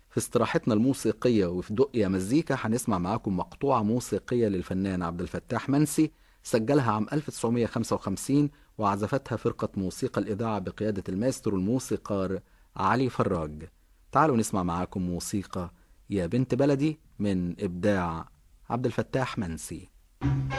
في استراحتنا الموسيقية وفي دقيا مزيكا هنسمع معاكم مقطوعة موسيقية للفنان عبد الفتاح منسي سجلها عام 1955 وعزفتها فرقة موسيقى الإذاعة بقيادة الماسترو الموسيقار علي فراج تعالوا نسمع معاكم موسيقى يا بنت بلدي من إبداع عبد الفتاح منسي